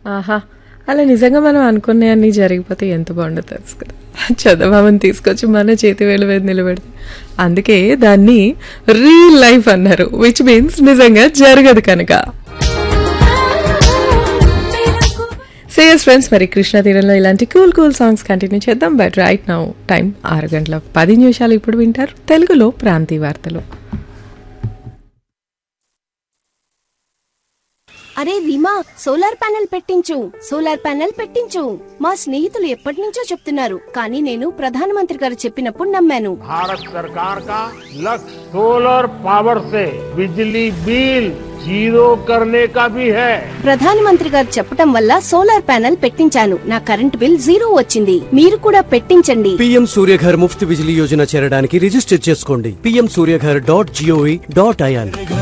ఆహా అలా నిజంగా మనం అనుకున్నవన్నీ జరిగిపోతే ఎంత బాగుండదు తెలుసు కదా చందమామని తీసుకొచ్చి మన చేతి వేలు మీద నిలబెడితే అందుకే దాన్ని రియల్ లైఫ్ అన్నారు విచ్ మీన్స్ నిజంగా జరగదు కనుక సేయస్ ఫ్రెండ్స్ మరి కృష్ణ తీరంలో ఇలాంటి కూల్ కూల్ సాంగ్స్ కంటిన్యూ చేద్దాం బట్ రైట్ నౌ టైం ఆరు గంటల పది నిమిషాలు ఇప్పుడు వింటారు తెలుగులో ప్రాంతీయ వార్తలు అరే రీమా సోలార్ ప్యానెల్ పెట్టించు సోలార్ ప్యానెల్ పెట్టించు మా స్నేహితులు ఎప్పటి నుంచో చెప్తున్నారు కానీ నేను ప్రధానమంత్రి గారు చెప్పినప్పుడు నమ్మాను भारत सरकार का लक्ष्य सोलर पावर से बिजली बिल जीरो करने का भी है ప్రధానమంత్రి గారు చెప్పటం వల్ల సోలార్ ప్యానెల్ పెట్టించాను నా కరెంట్ బిల్ జీరో వచ్చింది మీరు కూడా పెట్టించండి పీఎం సూర్యఘర్ ముఫ్త్ బిజిలీ యోజన చేరడానికి రిజిస్టర్ చేసుకోండి PM Surya Ghar dot GOV dot IN